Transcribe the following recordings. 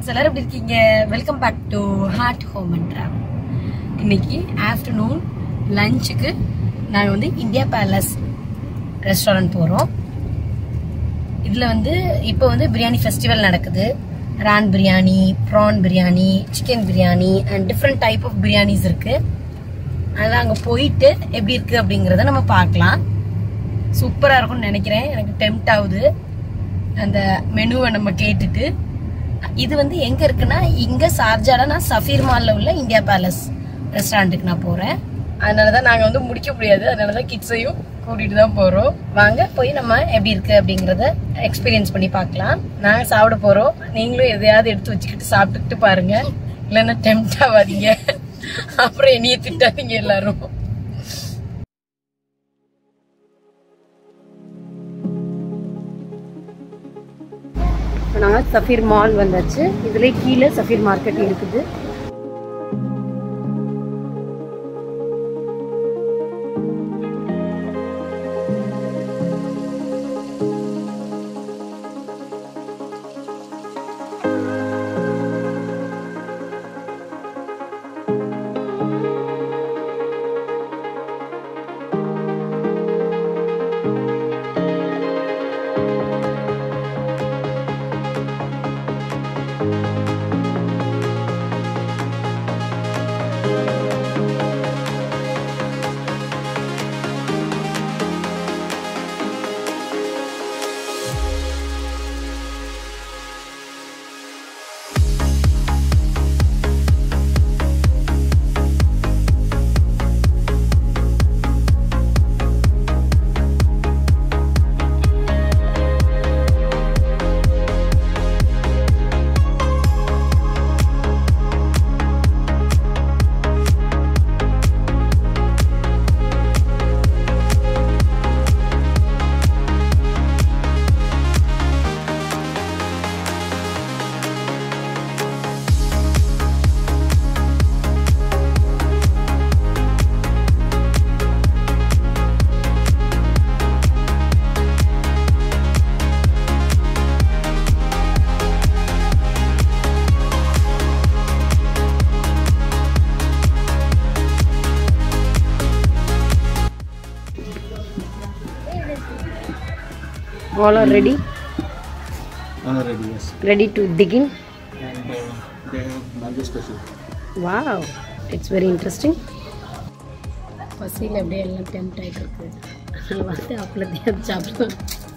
Friends எல்லாரும் எப்படி இருக்கீங்க welcome back to heart home and travel இன்னைக்கு ஆஃப்டர்நூன் லஞ்சுக்கு நாங்கள் வந்து இந்தியா பேலஸ் ரெஸ்டாரண்ட் போகிறோம் இதில் வந்து இப்போ வந்து பிரியாணி ஃபெஸ்டிவல் நடக்குது ரான் biryani prawn biryani chicken biryani and different type of biryanis இருக்கு அதனால் அங்கே போயிட்டு எப்படி இருக்கு அப்படிங்கிறத நம்ம பார்க்கலாம் சூப்பராக இருக்கும்னு நினைக்கிறேன் எனக்கு டெம்ட் ஆகுது அந்த மெனுவை நம்ம கேட்டுட்டு இது வந்து எங்க இருக்குன்னா இங்க சார்ஜால நான் சஃபீர் மால்ல உள்ள இந்தியா பேலஸ் ரெஸ்டாரண்ட்டுக்கு நான் போறேன் அதனாலதான் நாங்க வந்து முடிக்க முடியாது அதனாலதான் கிட்ஸையும் கூட்டிட்டு தான் போறோம் வாங்க போய் நம்ம எப்படி இருக்கு அப்படிங்கறத எக்ஸ்பீரியன்ஸ் பண்ணி பார்க்கலாம் நாங்க சாப்பிட போறோம் நீங்களும் எதையாவது எடுத்து வச்சுக்கிட்டு சாப்பிட்டுக்கிட்டு பாருங்க இல்லைன்னா டெம்ட் ஆகாதீங்க அப்புறம் என்னைய திட்டாதீங்க எல்லாரும் இப்போ நாங்கள் சஃபீர் மால் வந்தாச்சு இதுலேயே கீழே சஃபீர் மார்க்கெட் இருக்குது all are ready Already, yes. ready to dig in And uh, they have mango special. wow it's very interesting பசியில் அப்படியே எல்லாம் டெம்ட் ஆகிட்டு இருக்கு அதனால் வந்து அப்பளத்தையும் சாப்பிடுவோம்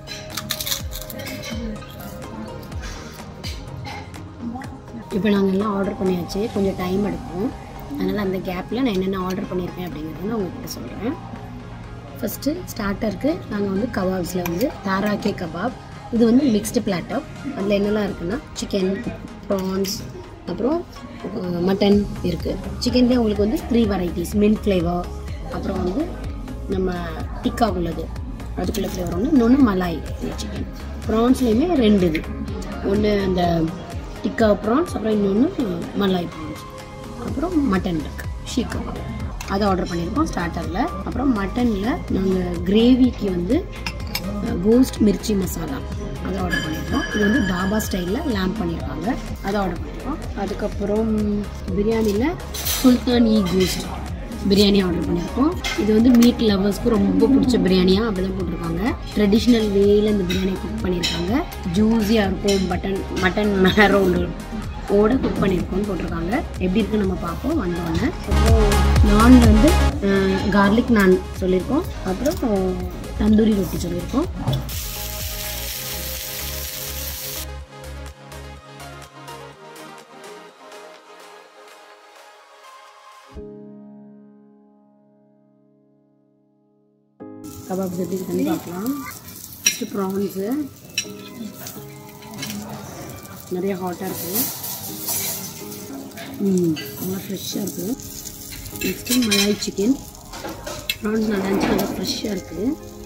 இப்போ நாங்கள் எல்லாம் ஆர்டர் பண்ணியாச்சு கொஞ்சம் டைம் எடுக்கும் அதனால் அந்த கேப்பில் நான் என்னென்ன ஆர்டர் பண்ணியிருக்கேன் அப்படிங்கிறத நான் உங்ககிட்ட சொல்கிறேன் ஃபஸ்ட்டு ஸ்டார்டருக்கு நாங்கள் வந்து கபாப்ஸில் வந்து தாராக்கே கபாப் இது வந்து மிக்ஸ்டு பிளாட்டர் அதில் என்னெல்லாம் இருக்குன்னா சிக்கன் ப்ரான்ஸ் அப்புறம் மட்டன் இருக்குது சிக்கன்லேயே உங்களுக்கு வந்து த்ரீ வெரைட்டிஸ் மின்ட் ஃப்ளேவர் அப்புறம் வந்து நம்ம டிக்கா உள்ளது அதுக்குள்ள ஃப்ளேவர் ஒன்று இன்னொன்று மலாய் சிக்கன் ப்ரான்ஸ்லேயுமே ரெண்டு இது ஒன்று அந்த டிக்கா ப்ரான்ஸ் அப்புறம் இன்னொன்று மலாய் ப்ரான்ஸ் அப்புறம் மட்டன் இருக்கு ஷீக் கபாப் அதை ஆர்டர் பண்ணியிருக்கோம் ஸ்டார்டரில் அப்புறம் மட்டனில் நாங்கள் கிரேவிக்கு வந்து கோஸ்ட் மிர்ச்சி மசாலா அதை ஆர்டர் பண்ணியிருக்கோம் இது வந்து தாபா ஸ்டைலில் லேம்ப் பண்ணியிருக்காங்க அதை ஆர்டர் பண்ணியிருக்கோம் அதுக்கப்புறம் பிரியாணியில் சுல்தான் இ கோஸ்ட் பிரியாணி ஆர்டர் பண்ணியிருக்கோம் இது வந்து மீட் லவர்ஸ்க்கு ரொம்ப பிடிச்ச பிரியாணியாக அப்படி தான் போட்டிருக்காங்க ட்ரெடிஷ்னல் வேயில் இந்த பிரியாணி குக் பண்ணியிருக்காங்க ஜூஸியாக இருக்கும் பட்டன் மட்டன் மேரோடு ஓட குக் பண்ணியிருக்கோம்னு போட்டிருக்காங்க எப்படி இருக்குன்னு நம்ம பார்ப்போம் வந்தோடனே அப்புறம் நானில் வந்து கார்லிக் நான் சொல்லியிருக்கோம் அப்புறம் தந்தூரி ரொட்டி சொல்லியிருக்கோம் கபாப்ஸ் எப்படி இருக்குன்னு பார்க்கலாம் ஃபஸ்ட்டு ப்ரான்ஸு நிறைய ஹாட்டாக இருக்குது ம் நல்லா ஃப்ரெஷ்ஷாக இருக்குது நெக்ஸ்ட்டு மலாய் சிக்கன் ப்ரான்ஸ் நல்லா இருந்துச்சு நல்லா ஃப்ரெஷ்ஷாக இருக்குது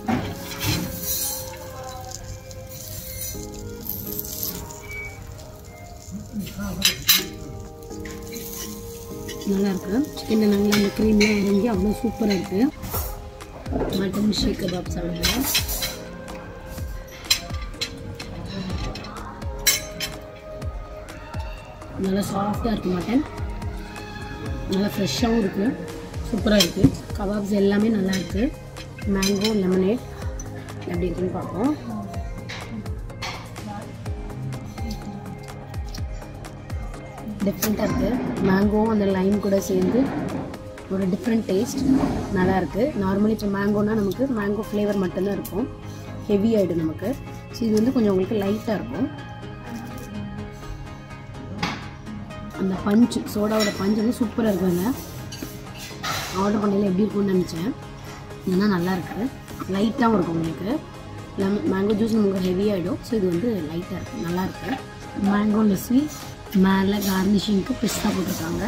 நல்லா இருக்கு சிக்கனில் நல்லா அந்த க்ரீம்லாம் இறங்கி அவ்வளோ சூப்பராக இருக்குது மட்டன் ஷீக் கபாப் சாப்பிடுவோம் நல்லா சாஃப்டாக இருக்கு மட்டன் நல்லா ஃப்ரெஷ்ஷாகவும் இருக்குது சூப்பராக இருக்குது கபாப்ஸ் எல்லாமே நல்லா இருக்குது மேங்கோ லெமனேட் எப்படி இருக்குன்னு பார்ப்போம் டிஃப்ரெண்ட்டாக இருக்குது மேங்கோவும் அந்த லைம் கூட சேர்ந்து ஒரு டிஃப்ரெண்ட் டேஸ்ட் நல்லா இருக்குது நார்மலி இப்போ மேங்கோனா நமக்கு மேங்கோ ஃப்ளேவர் மட்டும்தான் இருக்கும் ஹெவி ஆகிடும் நமக்கு ஸோ இது வந்து கொஞ்சம் உங்களுக்கு லைட்டாக இருக்கும் அந்த பஞ்ச் சோடாவோட பஞ்ச் வந்து சூப்பராக இருக்குங்க ஆர்டர் பண்ணையில் எப்படி இருக்கும்னு நினச்சேன் ஏன்னா நல்லா இருக்குது லைட்டாகவும் இருக்கும் உங்களுக்கு லெமன் மேங்கோ ஜூஸ் நமக்கு ஹெவி ஆகிடும் ஸோ இது வந்து லைட்டாக இருக்குது நல்லா இருக்குது மேங்கோ லஸ்ஸி மேலே கார்னிஷிங்க்கு பிஸ்தா போட்டிருக்காங்க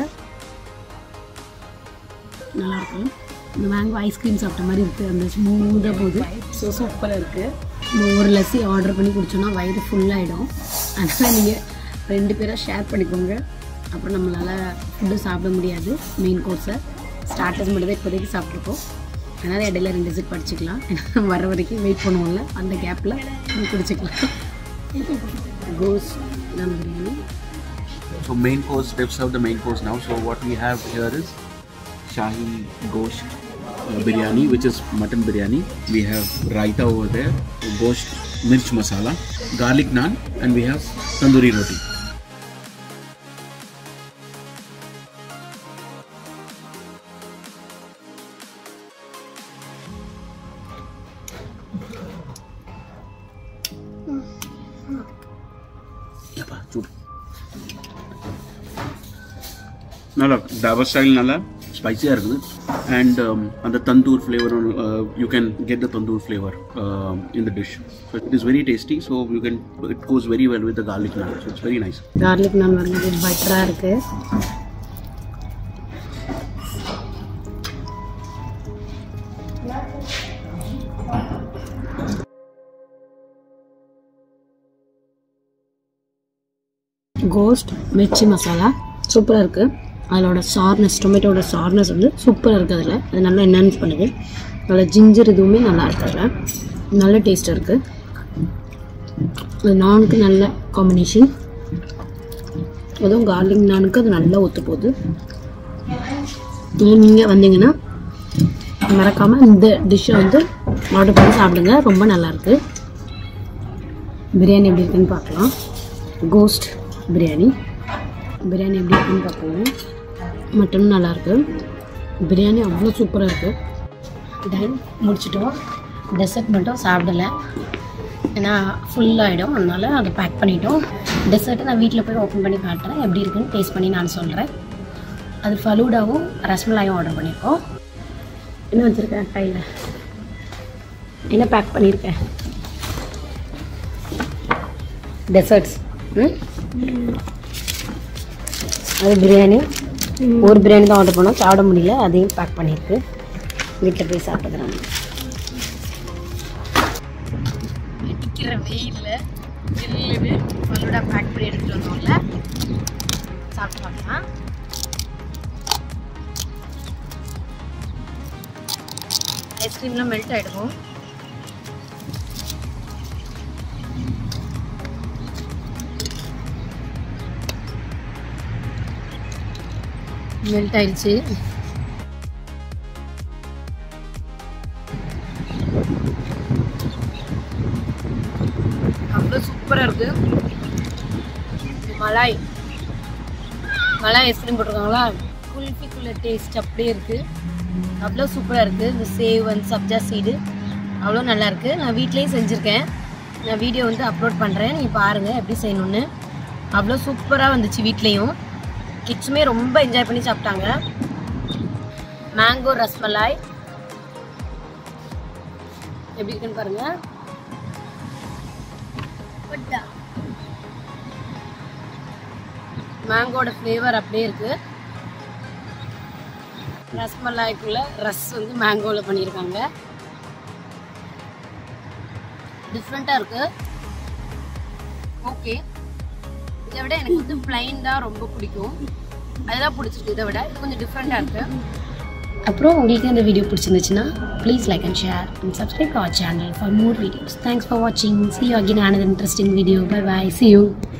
நல்லா இருக்கு இந்த மேங்கோ ஐஸ்கிரீம் சாப்பிட்ட மாதிரி இருக்குது அந்த ஸ்மூத்தாக போகுது ஸோ சூப்பராக இருக்குது ஒரு லஸ்ஸி ஆர்டர் பண்ணி குடிச்சோன்னா வயிறு ஃபுல்லாகிடும் அதனால் நீங்கள் ரெண்டு பேராக ஷேர் பண்ணிக்கோங்க அப்புறம் நம்மளால் ஃபுட்டு சாப்பிட முடியாது மெயின் கோர்ஸை ஸ்டார்டர்ஸ் மட்டும் தான் இப்போதைக்கு சாப்பிட்ருக்கோம் அதனால் இடையில ரெண்டு விசிட் படிச்சுக்கலாம் ஏன்னா வர வரைக்கும் வெயிட் பண்ணுவோம்ல அந்த கேப்பில் குடிச்சிக்கலாம் கோஸ் தம் biryani So main course, they've served the main course now. So what we have here is Shahi Gosht uh, biryani, which is mutton biryani. We have raita over there, Gosht mirch masala, garlic naan, and we have tandoori roti. Yapa, chup. நல்லா Dabur style நல்லா ஸ்பைசியாக இருக்குது and அந்த tandoor flavour you can get the tandoor flavour in the dish so it is very tasty so you can it goes very well with the garlic naan so it's very nice garlic naan வந்து பட்டராக இருக்குது cost Mirchi masala சூப்பராக இருக்குது அதோட சார்னஸ் டொமேட்டோட சார்னஸ் வந்து சூப்பராக இருக்குது அதில் அது நல்லா என்ஹான்ஸ் பண்ணுது அதில் ஜிஞ்சர் இதுவுமே நல்லா இருக்கு அதில் நல்ல டேஸ்ட்டாக இருக்குது அது நானுக்கு நல்ல காம்பினேஷன் அதுவும் கார்லிக் நானுக்கு அது நல்லா ஒத்து போகுது நீங்கள் வந்தீங்கன்னா மறக்காமல் இந்த டிஷ்ஷை வந்து ஆர்டர் பண்ணி சாப்பிடுங்க ரொம்ப நல்லாயிருக்கு பிரியாணி எப்படி இருக்குன்னு பார்க்கலாம் கோஸ்ட் பிரியாணி பிரியாணி எப்படி இருக்குன்னு பார்ப்போம் மட்டனும் நல்லாயிருக்கு பிரியாணி அவ்வளோ சூப்பராக இருக்குது தென் முடிச்சிட்டோம் டெசர்ட் மட்டும் சாப்பிடல ஏன்னா ஃபுல் ஆகிடும் அதனால அதை பேக் பண்ணிட்டோம் டெசர்ட்டை நான் வீட்டில் போய் ஓப்பன் பண்ணி காட்டுறேன் எப்படி இருக்குன்னு டேஸ்ட் பண்ணி நான் சொல்கிறேன் அது ஃபலூடாவும் ரஸ்மலாயும் ஆர்டர் பண்ணியிருக்கோம் என்ன வச்சுருக்கேன் கையில் என்ன பேக் பண்ணியிருக்கேன் டெசர்ட்ஸ் ம் அது பிரியாணி ஒரு பிரியாணி தான் ஆர்டர் பண்ணோம் சாப்பிட முடியல அதையும் பேக் பண்ணியிருக்கு வீட்டில் போய் சாப்பிட்டுக்கிறேன் அடிக்கிற வெயிலில் ஜில்லுன்னு ஃபலூடா பேக் பண்ணி எடுத்துகிட்டு வந்தோம்ல சாப்பிட்டு பார்க்கலாம் ஐஸ்கிரீம்லாம் மெல்ட் ஆகிடும் மெல்ட் ஆயிடுச்சு அவ்வளோ சூப்பராக இருக்கு மலாய் மலாய் ஐஸ்கிரீம் போட்டிருக்காங்களா குல்ஃபிக்குள்ள டேஸ்ட் அப்படியே இருக்குது அவ்வளோ சூப்பராக இருக்குது இந்த சேவ் அண்ட் சப்ஜா சீடு அவ்வளோ நல்லா இருக்கு நான் வீட்லேயும் செஞ்சுருக்கேன் நான் வீடியோ வந்து அப்லோட் பண்ணுறேன் நீங்கள் பாருங்கள் எப்படி செய்யணுன்னு அவ்வளோ சூப்பராக வந்துச்சு வீட்லேயும் கிட்ஸுமே ரொம்ப என்ஜாய் பண்ணி சாப்பிட்டாங்க மேங்கோ ரஸ்மலாய் எப்படி இருக்குன்னு பாருங்க மேங்கோட ஃப்ளேவர் அப்படியே இருக்கு ரஸ்மலாய்க்குள்ள ரஸ் வந்து மேங்கோவில் பண்ணியிருக்காங்க டிஃப்ரெண்ட்டாக இருக்கு ஓகே இதை விட எனக்கு வந்து பிளைன் தான் ரொம்ப பிடிக்கும் அதுதான் பிடிச்சிருக்கு இதை விட இது கொஞ்சம் டிஃப்ரெண்ட்டாக இருக்கு அப்புறம் உங்களுக்கு இந்த வீடியோ பிடிச்சிருந்துச்சுன்னா please like and share and subscribe our channel for more videos thanks for வாட்சிங் see you again another interesting video bye bye see you